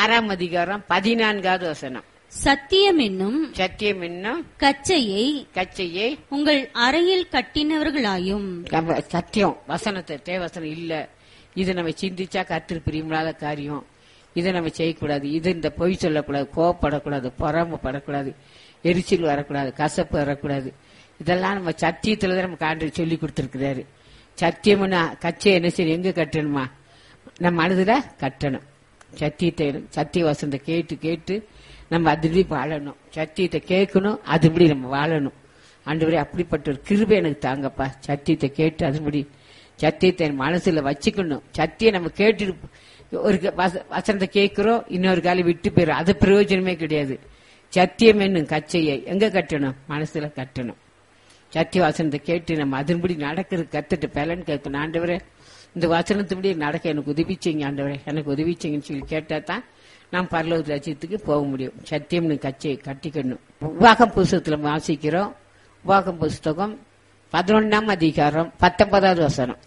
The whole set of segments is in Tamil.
ஆறாம் அதிகாரம் பதினான்காவது வசனம் சத்தியம் என்னும் சத்தியம் என்னும் கச்சையை கச்சையை உங்கள் அறையில் கட்டினவர்களாயும் நம்ம சத்தியம் வசனத்தை தேவசனம் இல்ல இது நம்ம சிந்திச்சா கத்திரி பிரியமில்லாத காரியம் இதை நம்ம செய்யக்கூடாது இது இந்த பொய் சொல்லக்கூடாது கோவப்படக்கூடாது பொறாமப்படக்கூடாது எரிச்சல் வரக்கூடாது கசப்பு வரக்கூடாது இதெல்லாம் நம்ம சத்தியத்துல தான் நமக்கு ஆண்டு சொல்லி கொடுத்துருக்கிறாரு சத்தியம்னா கச்சை என்ன செய்யணும் எங்க கட்டணுமா நம்ம மனதுல கட்டணும் சத்தியத்தை சத்திய வசனத்தை கேட்டு கேட்டு நம்ம அதுபடி வாழணும் சத்தியத்தை கேட்கணும் அதுபடி நம்ம வாழணும் ஆண்டவரே அப்படிப்பட்ட ஒரு கிருபை எனக்கு தாங்கப்பா சத்தியத்தை கேட்டு அதுபடி சத்தியத்தை என் மனசுல வச்சுக்கணும் சத்தியம் நம்ம கேட்டு ஒரு க- வச- வசனத்தை கேட்கிறோம் இன்னொரு காலி விட்டு போயிடும் அது பிரயோஜனமே கிடையாது சத்தியம் என்னும் கச்சையை எங்க கட்டணும் மனசுல கட்டணும் சத்திய வசனத்தை கேட்டு நம்ம அதன்படி நடக்கிறது கத்துட்டு பலன் கேட்கணும் ஆண்டவரே இந்த வசனத்துபடி நடக்க எனக்கு உதவிச்சிங்க ஆண்டவரே எனக்கு உதவிச்சிங்கன்னு சொல்லி கேட்டா தான் நாம் பரலோக லட்சியத்துக்கு போக முடியும் சத்தியம்னு கச்சையை கட்டிக்கணும் உவாகம் புஸ்தகத்துல வாசிக்கிறோம் உவாகம் புஸ்தகம் பதினொன்னாம் அதிகாரம் பத்தொன்பதாவது வசனம்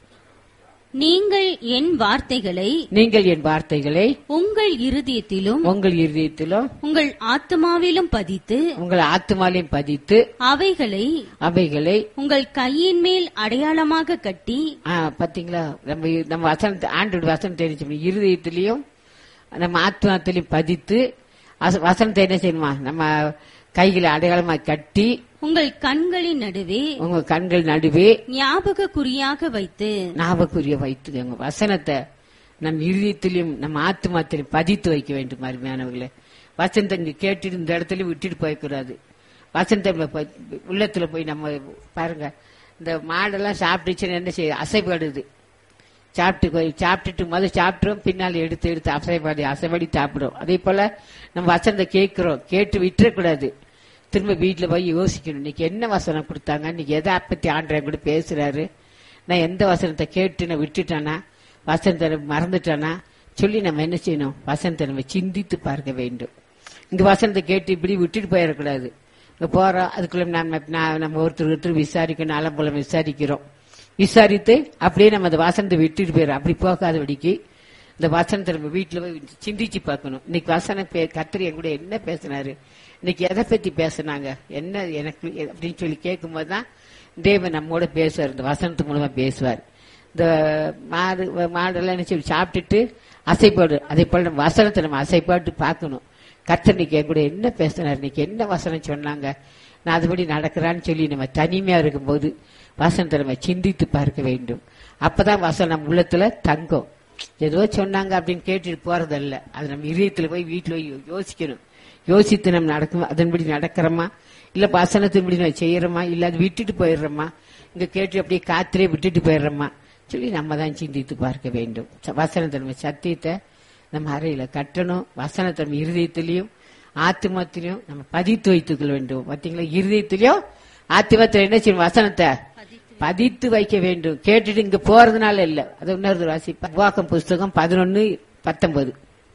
நீங்கள் என் வார்த்தைகளை நீங்கள் என் வார்த்தைகளை உங்கள் இருதயத்திலும் உங்கள் இருதயத்திலும் உங்கள் ஆத்மாவிலும் பதித்து உங்கள் ஆத்மாலையும் பதித்து அவைகளை அவைகளை உங்கள் கையின் மேல் அடையாளமாக கட்டி ஆ, பாத்தீங்களா நம்ம நம்ம வசனத்தை ஆண்டோட வசனம் தெரிஞ்சு இருதயத்திலையும் நம்ம ஆத்மாத்திலையும் பதித்து அச- வசனத்தை என்ன செய்யணுமா நம்ம கைகளை அடையாளமா கட்டி உங்கள் கண்களின் நடுவே உங்க கண்கள் நடுவே ஞாபக குறியாக வைத்து ஞாபகரிய வைத்துக்கோங்க வசனத்தை நம் இருதயத்திலையும் நம்ம ஆத்மாத்திலையும் பதித்து வைக்க வேண்டும் அருமையானவர்களே வசனத்தை இங்க கேட்டுட்டு இந்த இடத்துல விட்டுட்டு போயக்கூடாது வசனத்தை நம்ம ப- உள்ளத்துல போய் நம்ம பாருங்க இந்த மாடெல்லாம் சாப்பிட்டுச்சுன்னு என்ன செய்ய அசைப்படுது சாப்பிட்டு போய் சாப்பிட்டுட்டு முதல்ல சாப்பிட்டுரும் பின்னால் எடுத்து எடுத்து அசைப்பாடி அசைப்படி சாப்பிடும் அதே போல நம்ம வசனத்தை கேட்கிறோம் கேட்டு விட்டுறக்கூடாது திரும்ப வீட்டுல போய் யோசிக்கணும் இன்னைக்கு என்ன வசனம் கொடுத்தாங்க இன்னைக்கு எதை பத்தி ஆண்டரை கூட பேசுறாரு நான் எந்த வசனத்தை கேட்டு நான் விட்டுட்டேனா வசனத்தை மறந்துட்டேனா சொல்லி நம்ம என்ன செய்யணும் வசனத்தை நம்ம சிந்தித்து பார்க்க வேண்டும் இந்த வசனத்தை கேட்டு இப்படி விட்டுட்டு போயிடக்கூடாது இங்க போறோம் அதுக்குள்ள நம்ம நான் நம்ம ஒருத்தர் ஒருத்தர் விசாரிக்கணும் அலம்பலம் விசாரிக்கிறோம் விசாரித்து அப்படியே நம்ம அந்த வசனத்தை விட்டுட்டு போயிடும் அப்படி போகாதபடிக்கு இந்த வசனத்தை நம்ம வீட்டுல போய் சிந்திச்சு பார்க்கணும் இன்னைக்கு வசனம் பே- கர்த்தர் என் கூட என்ன பேசினாரு இன்னைக்கு எதை பத்தி பேசுனாங்க என்ன எனக்கு அப்படின்னு சொல்லி கேட்கும்போது தான் தேவன் நம்மோட பேசுவார் இந்த வசனத்து மூலமா பேசுவார் இந்த மாடு மாடெல்லாம் என்ன சொல்லி சாப்பிட்டுட்டு அசைப்பாடு அதே போல நம்ம வசனத்தை நம்ம அசைப்பாட்டு பார்க்கணும் கர்த்தர் இன்னைக்கு என் கூட என்ன பேசினார் இன்னைக்கு என்ன வசனம் சொன்னாங்க நான் அதுபடி நடக்கிறான்னு சொல்லி நம்ம தனிமையா இருக்கும்போது வசனத்தை நம்ம சிந்தித்து பார்க்க வேண்டும் அப்பதான் வசனம் நம்ம உள்ளத்துல தங்கும் ஏதோ சொன்னாங்க அப்படின்னு கேட்டுட்டு போறதல்ல அது நம்ம இதயத்துல போய் வீட்டுல போய் யோசிக்கணும் யோசித்து நம்ம நடக்கும் அதன்படி நடக்கிறோமா இல்ல வசனத்தின்படி நம்ம செய்யறோமா இல்ல அது விட்டுட்டு போயிடுறோமா இங்க கேட்டு அப்படியே காத்திலே விட்டுட்டு போயிடுறோமா சொல்லி நம்ம தான் சிந்தித்து பார்க்க வேண்டும் ச- வசனத்தை நம்ம சத்தியத்தை நம்ம அறையில கட்டணும் வசனத்தை நம்ம இருதயத்திலையும் ஆத்மத்திலையும் நம்ம பதித்து வைத்துக் கொள்ள வேண்டும் பாத்தீங்களா இருதயத்திலையும் ஆத்மத்துல என்ன செய்யணும் வசனத்தை பதித்து வைக்க வேண்டும் கேட்டுட்டு இங்க போறதுனால இல்ல அது இன்னொரு வாசிப்பா வாக்கம் புஸ்தகம் பதினொன்னு பத்தொன்பது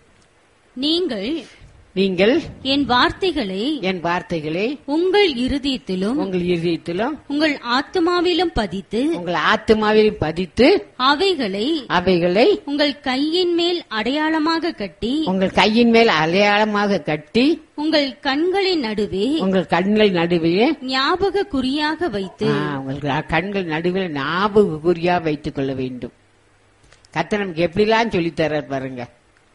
நீங்கள் நீங்கள் என் வார்த்தைகளை என் வார்த்தைகளை உங்கள் இருதயத்திலும் உங்கள் இருதயத்திலும் உங்கள் ஆத்மாவிலும் பதித்து உங்கள் ஆத்மாவிலும் பதித்து அவைகளை அவைகளை உங்கள் கையின் மேல் அடையாளமாக கட்டி உங்கள் கையின் மேல் அடையாளமாக கட்டி உங்கள் கண்களின் நடுவே உங்கள் கண்கள் நடுவே ஞாபக குறியாக வைத்து ஆ, உங்கள் கண்கள் நடுவில் ஞாபக குறியா வைத்துக் கொள்ள வேண்டும் கத்த நமக்கு எப்படிலாம் சொல்லித் தர்றார் பாருங்க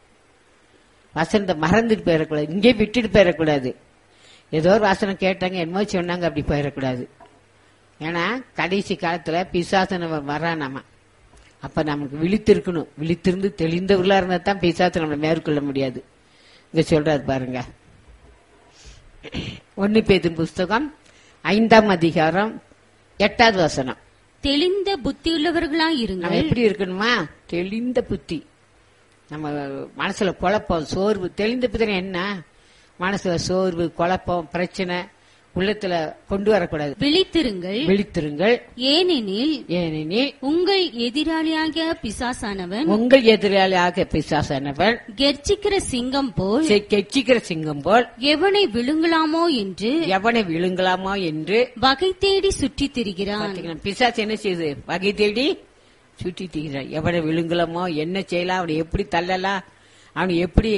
வசனத்தை மறந்துட்டு போயிடக்கூடாது இங்கே விட்டுட்டு போயிடக்கூடாது ஏதோ ஒரு வசனம் கேட்டாங்க என்னமோ சொன்னாங்க அப்படி போயிடக்கூடாது ஏன்னா கடைசி காலத்துல பிசாசன வரானாமா அப்ப நமக்கு விழித்திருக்கணும் விழித்திருந்து தெளிந்தவர்களா இருந்தா தான் பிசாசை நம்மளை மேற்கொள்ள முடியாது இங்க சொல்றாரு பாருங்க ஒன்னு பேதும் புஸ்தகம் ஐந்தாம் அதிகாரம் எட்டாவது வசனம் தெளிந்த புத்தியுள்ளவர்களாய் நம்ம இருங்கள் எப்படி இருக்கணுமா தெளிந்த புத்தி நம்ம மனசுல குழப்பம் சோர்வு தெளிந்த புத்தி என்ன மனசுல சோர்வு குழப்பம் பிரச்சனை உள்ளத்துல கொண்டு வரக்கூடாது விழித்திருங்கள் விழித்திருங்கள் ஏனெனில் ஏனெனில் உங்கள் எதிராளியாகிய பிசாசானவன் உங்கள் எதிராளியாக பிசாசானவன் கெர்ச்சிக்கிற சிங்கம் போல் செ- கெச்சிக்கிற சிங்கம் போல் எவனை விழுங்கலாமோ என்று எவனை விழுங்கலாமோ என்று வகை தேடி சுற்றித் திரிகிறான் பாத்தீங்கன்னா பிசாசு என்ன செய்யுது வகை தேடி சுற்றி தீகிறான் எவனை விழுங்கலாமோ என்ன செய்யலாம் அவனை எப்படி தள்ளலாம் அவனை எப்படி